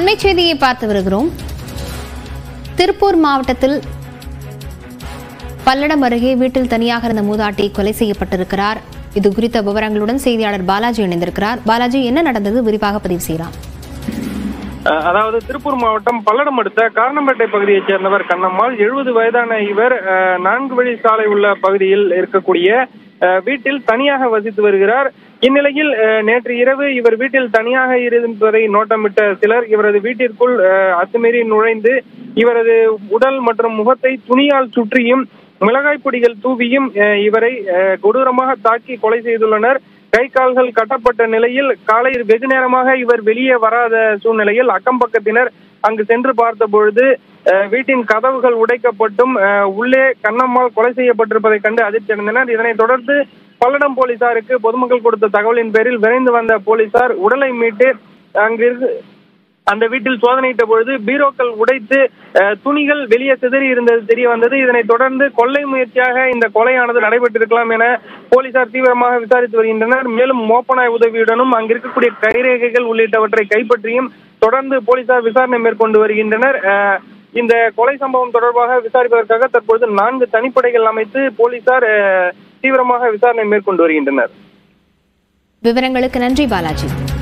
அண்மை செய்தியை பார்த்து வருகிறோம் திருப்பூர் மாவட்டத்தில் பல்லடம் அருகே வீட்டில் தனியாக இருந்த மூதாட்டி கொலை செய்யப்பட்டிருக்கிறார் இது குறித்த விவரங்களுடன் செய்தியாளர் பாலாஜி இணைந்திருக்கிறார் பாலாஜி என்ன நடந்தது விரிவாக பதிவு செய்யலாம் அஹ் அதாவது திருப்பூர் மாவட்டம் பல்லடம் அடுத்த காரணம்பேட்டை பகுதியைச் சேர்ந்தவர் கண்ணம்மாள் எழுபது வயதான இவர் அஹ், நான்கு வழி சாலை உள்ள பகுதியில் இருக்கக்கூடிய அஹ், வீட்டில் தனியாக வசித்து வருகிறார் இந்நிலையில் அஹ், நேற்று இரவு இவர் வீட்டில் தனியாக இருப்பதை நோட்டமிட்ட சிலர் இவரது வீட்டிற்குள் அஹ், அத்துமீறி நுழைந்து இவரது உடல் மற்றும் முகத்தை துணியால் சுற்றியும் மிளகாய் பொடிகள் தூவியும் அஹ், இவரை அஹ், கொடூரமாக தாக்கி கொலை செய்துள்ளனர் கை கால்கள் கட்டப்பட்ட நிலையில் காலையில் வெகு நேரமாக இவர் வெளியே வராத சூழ்நிலையில் அக்கம் பக்கத்தினர் அங்கு சென்று பார்த்த பொழுது அஹ், வீட்டின் கதவுகள் உடைக்கப்பட்டும் அஹ், உள்ளே கண்ணம்மாள் கொலை செய்யப்பட்டிருப்பதை கண்டு அதிர்ச்சி அடைந்தனர் இதனைத் தொடர்ந்து பல்லடம் போலீசாருக்கு பொதுமக்கள் கொடுத்த தகவலின் பேரில் விரைந்து வந்த போலீசார் உடலை மீட்டு அங்கிருந்து அந்த வீட்டில் சோதனையிட்ட பொழுது பீரோக்கள் உடைத்து அஹ், துணிகள் வெளியே சிதறி இருந்தது தெரிய வந்தது இதனைத் தொடர்ந்து கொள்ளை முயற்சியாக இந்த கொலையானது நடைபெற்றிருக்கலாம் என போலீசார் தீவிரமாக விசாரித்து வருகின்றனர் மேலும் மோப்பனாய் உதவியுடனும் அங்கு இருக்கக்கூடிய கைரேகைகள் உள்ளிட்டவற்றை கைப்பற்றியும் தொடர்ந்து போலீசார் விசாரணை மேற்கொண்டு வருகின்றனர் அஹ், இந்த கொலை சம்பவம் தொடர்பாக விசாரிப்பதற்காக தற்பொழுது நான்கு தனிப்படைகள் அமைத்து போலீசார் அஹ், தீவிரமாக விசாரணை மேற்கொண்டு வருகின்றனர் விவரங்களுக்கு நன்றி பாலாஜி